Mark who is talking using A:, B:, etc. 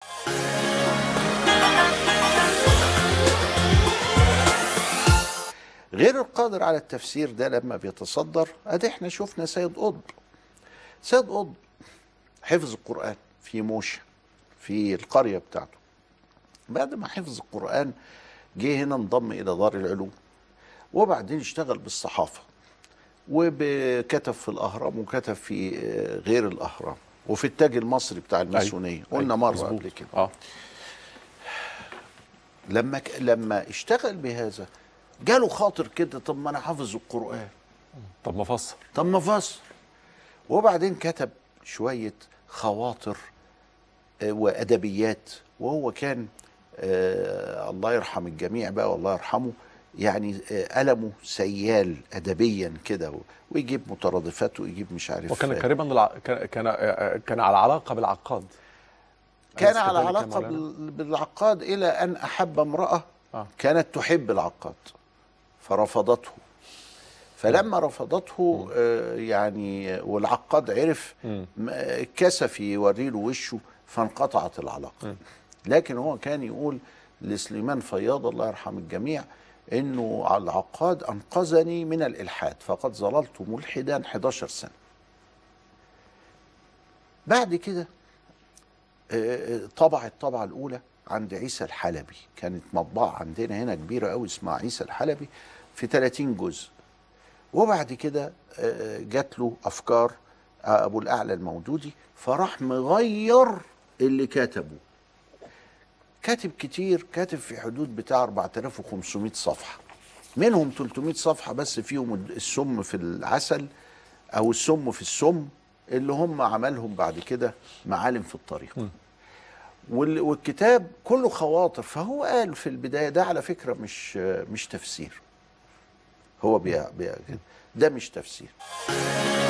A: غير القادر على التفسير ده لما بيتصدر ادي احنا شفنا سيد قطب سيد قطب حفظ القرآن في موشة في القرية بتاعته بعد ما حفظ القرآن جه هنا انضم إلى دار العلوم وبعدين اشتغل بالصحافة وكتب في الأهرام وكتب في آه، غير الأهرام وفي التاج المصري بتاع الماسونية قلنا مرة
B: مظبوط.
A: قبل كده
B: اه
A: لما ك... لما اشتغل بهذا جاله خاطر كده طب ما انا حافظ القرآن
B: طب ما فسر
A: طب ما فسر وبعدين كتب شوية خواطر آه، وأدبيات وهو كان آه الله يرحم الجميع بقى والله يرحمه يعني آه ألمه سيال أدبيا كده و- ويجيب مترادفات ويجيب مش عارف
B: وكان
A: آه،
B: قريبا للع... كان كان آه، كان على علاقه بالعقاد
A: كان
B: أليس
A: على
B: كذلك يا
A: علاقة
B: مولانا؟
A: بال- بالعقاد إلى أن أحب امرأة
B: آه.
A: كانت تحب العقاد فرفضته فلما رفضته آه، يعني والعقاد عرف
B: مم.
A: م- كسف يوري له وشه فانقطعت العلاقة لكن هو كان يقول لسليمان فياض الله يرحم الجميع انه على العقاد انقذني من الالحاد فقد ظللت ملحدا 11 سنه بعد كده آه، آه، طبع الطبعة الأولى عند عيسى الحلبي كانت مطبعة عندنا هنا كبيرة قوي اسمها عيسى الحلبي في 30 جزء وبعد كده آه، جات له أفكار آه، أبو الأعلى المودودي فراح مغير اللي كتبه كاتب كتير كاتب في حدود بتاع 4500 صفحة منهم 300 صفحة بس فيهم السم في العسل أو السم في السم اللي هم عملهم بعد كده معالم في الطريق وال- والكتاب كله خواطر فهو قال في البداية ده على فكرة مش مش تفسير هو بي بي ده مش تفسير